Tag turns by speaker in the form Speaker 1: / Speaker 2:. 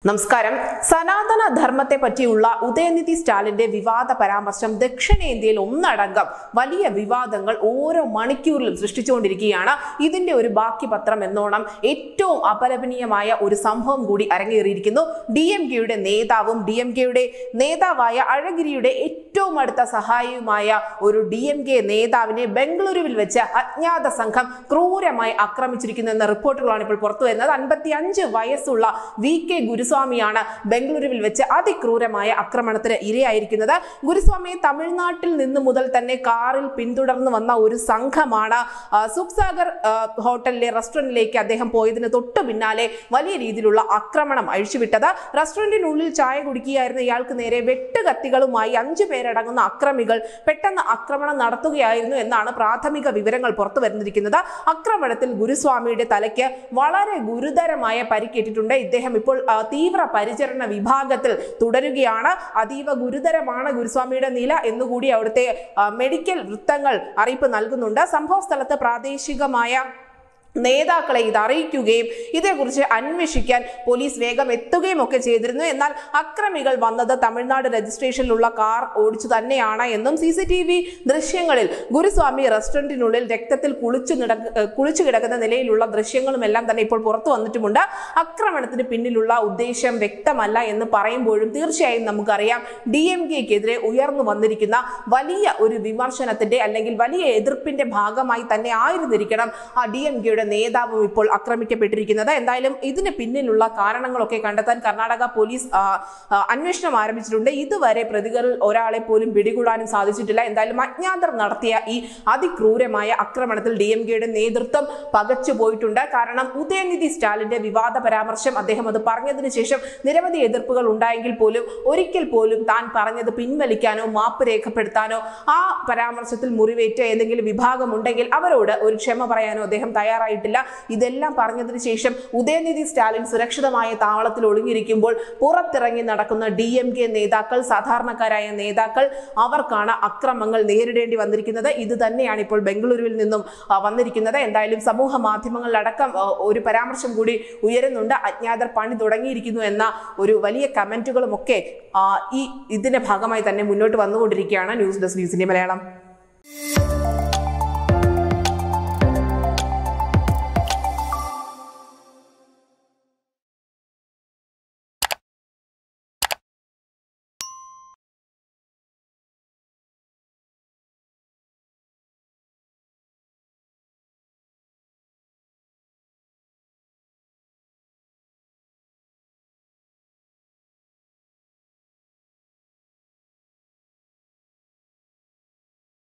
Speaker 1: നമസ്കാരം സനാതന ധർമ്മത്തെ പറ്റിയുള്ള ഉദയനിധി സ്റ്റാലിന്റെ വിവാദ പരാമർശം ദക്ഷിണേന്ത്യയിൽ ഒന്നടങ്കം വലിയ വിവാദങ്ങൾ ഓരോ മണിക്കൂറിലും സൃഷ്ടിച്ചുകൊണ്ടിരിക്കുകയാണ് ഇതിന്റെ ഒരു ബാക്കി പത്രം എന്നോണം ഏറ്റവും അപലപനീയമായ ഒരു സംഭവം കൂടി അരങ്ങേറിയിരിക്കുന്നു ഡി എം കെയുടെ നേതാവും ഡി എം കെയുടെ നേതാവായ അഴഗിരിയുടെ ഏറ്റവും അടുത്ത സഹായിയുമായ ഒരു ഡി എം കെ നേതാവിനെ ബംഗളൂരുവിൽ വെച്ച് അജ്ഞാത സംഘം ക്രൂരമായി ആക്രമിച്ചിരിക്കുന്നു എന്ന റിപ്പോർട്ടുകളാണ് ഇപ്പോൾ പുറത്തു വരുന്നത് അൻപത്തി അഞ്ച് വയസ്സുള്ള വി കെ ഗുരുസ്വാമിയാണ് ബംഗളൂരുവിൽ വെച്ച് അതിക്രൂരമായ ആക്രമണത്തിന് ഇരയായിരിക്കുന്നത് ഗുരുസ്വാമിയെ തമിഴ്നാട്ടിൽ നിന്ന് മുതൽ തന്നെ കാറിൽ പിന്തുടർന്ന് വന്ന ഒരു സംഘമാണ് ആ, സുഖ്സാഗർ ആ, ഹോട്ടലിലെ റെസ്റ്റോറന്റിലേക്ക് അദ്ദേഹം പോയതിന് തൊട്ടു പിന്നാലെ വലിയ രീതിയിലുള്ള ആക്രമണം അഴിച്ചുവിട്ടത് റെസ്റ്റോറന്റിനുള്ളിൽ ചായ കുടിക്കുകയായിരുന്ന ഇയാൾക്ക് നേരെ വെട്ടുകത്തികളുമായി അഞ്ചു പേരടങ്ങുന്ന അക്രമികൾ പെട്ടെന്ന് ആക്രമണം നടത്തുകയായിരുന്നു എന്നാണ് പ്രാഥമിക വിവരങ്ങൾ പുറത്തു വരുന്നിരിക്കുന്നത് ആക്രമണത്തിൽ ഗുരുസ്വാമിയുടെ തലയ്ക്ക് വളരെ ഗുരുതരമായ പരിക്കേറ്റിട്ടുണ്ട് ഇദ്ദേഹം ഇപ്പോൾ ആ, തീവ്ര പരിചരണ വിഭാഗത്തിൽ തുടരുകയാണ് അതീവ ഗുരുതരമാണ് ഗുരുസ്വാമിയുടെ നില എന്നുകൂടി അവിടുത്തെ ആ, മെഡിക്കൽ വൃത്തങ്ങൾ അറിയിപ്പ് നൽകുന്നുണ്ട് സംഭവ സ്ഥലത്ത് പ്രാദേശികമായ നേതാക്കളെ ഇത് അറിയിക്കുകയും ഇതേക്കുറിച്ച് അന്വേഷിക്കാൻ പോലീസ് വേഗം എത്തുകയും ഒക്കെ ചെയ്തിരുന്നു എന്നാൽ അക്രമികൾ വന്നത് തമിഴ്നാട് രജിസ്ട്രേഷനിലുള്ള കാർ ഓടിച്ചു തന്നെയാണ് എന്നും സി സി ടി വി ദൃശ്യങ്ങളിൽ ഗുരുസ്വാമി റെസ്റ്റോറന്റിനുള്ളിൽ രക്തത്തിൽ കുളിച്ചു നടക്ക ഏഹ് കുളിച്ചു കിടക്കുന്ന നിലയിലുള്ള ദൃശ്യങ്ങളും എല്ലാം തന്നെ ഇപ്പോൾ പുറത്തു വന്നിട്ടുമുണ്ട് ആക്രമണത്തിന് പിന്നിലുള്ള ഉദ്ദേശം വ്യക്തമല്ല എന്ന് പറയുമ്പോഴും തീർച്ചയായും നമുക്കറിയാം ഡി എം കെക്കെതിരെ ഉയർന്നു വന്നിരിക്കുന്ന വലിയ ഒരു വിമർശനത്തിന്റെ അല്ലെങ്കിൽ വലിയ എതിർപ്പിന്റെ ഭാഗമായി തന്നെ ആയിരുന്നിരിക്കണം ആ ഡി എം കെയുടെ നേതാവും ഇപ്പോൾ ആക്രമിക്കപ്പെട്ടിരിക്കുന്നത് എന്തായാലും ഇതിന് പിന്നിലുള്ള കാരണങ്ങളൊക്കെ കണ്ടെത്താൻ കർണാടക പോലീസ് ആ, ആ, അന്വേഷണം ആരംഭിച്ചിട്ടുണ്ട് ഇതുവരെ പ്രതികളിൽ ഒരാളെ പോലും പിടികൂടാനും സാധിച്ചിട്ടില്ല എന്തായാലും അജ്ഞാതർ നടത്തിയ ഈ അതിക്രൂരമായ ആക്രമണത്തിൽ ഡി എം കെയുടെ നേതൃത്വം പകച്ചു പോയിട്ടുണ്ട് കാരണം ഉദയനിധി സ്റ്റാലിന്റെ വിവാദ പരാമർശം അദ്ദേഹം അത് പറഞ്ഞതിന് ശേഷം നിരവധി എതിർപ്പുകൾ ഉണ്ടായെങ്കിൽ പോലും ഒരിക്കൽ പോലും താൻ പറഞ്ഞത് പിൻവലിക്കാനോ മാപ്പ് രേഖപ്പെടുത്താനോ ആ പരാമർശത്തിൽ മുറിവേറ്റ ഏതെങ്കിലും വിഭാഗം ഉണ്ടെങ്കിൽ അവരോട് ഒരു ക്ഷമ പറയാനോ അദ്ദേഹം തയ്യാറായിട്ടില്ല ഇതെല്ലാം പറഞ്ഞതിന് ശേഷം ഉദയനിധി സ്റ്റാലിൻ സുരക്ഷിതമായ താവളത്തിൽ ഒളിഞ്ഞിരിക്കുമ്പോൾ പുറത്തിറങ്ങി നടക്കുന്ന ഡി എം കെ നേതാക്കൾ സാധാരണക്കാരായ നേതാക്കൾ അവർക്കാണ് അക്രമങ്ങൾ നേരിടേണ്ടി വന്നിരിക്കുന്നത് ഇത് തന്നെയാണ് ഇപ്പോൾ ബംഗളൂരുവിൽ നിന്നും ആ, വന്നിരിക്കുന്നത് എന്തായാലും സമൂഹ മാധ്യമങ്ങളിലടക്കം ആ, ഒരു പരാമർശം കൂടി ഉയരുന്നുണ്ട് അജ്ഞാതർ പണി തുടങ്ങിയിരിക്കുന്നു എന്ന ഒരു വലിയ കമന്റുകളും ഒക്കെ ആ, ഈ ഇതിന്റെ ഭാഗമായി തന്നെ മുന്നോട്ട് വന്നുകൊണ്ടിരിക്കുകയാണ് ന്യൂസ് ഡെസ്ക് ന്യൂസിന്റെ മലയാളം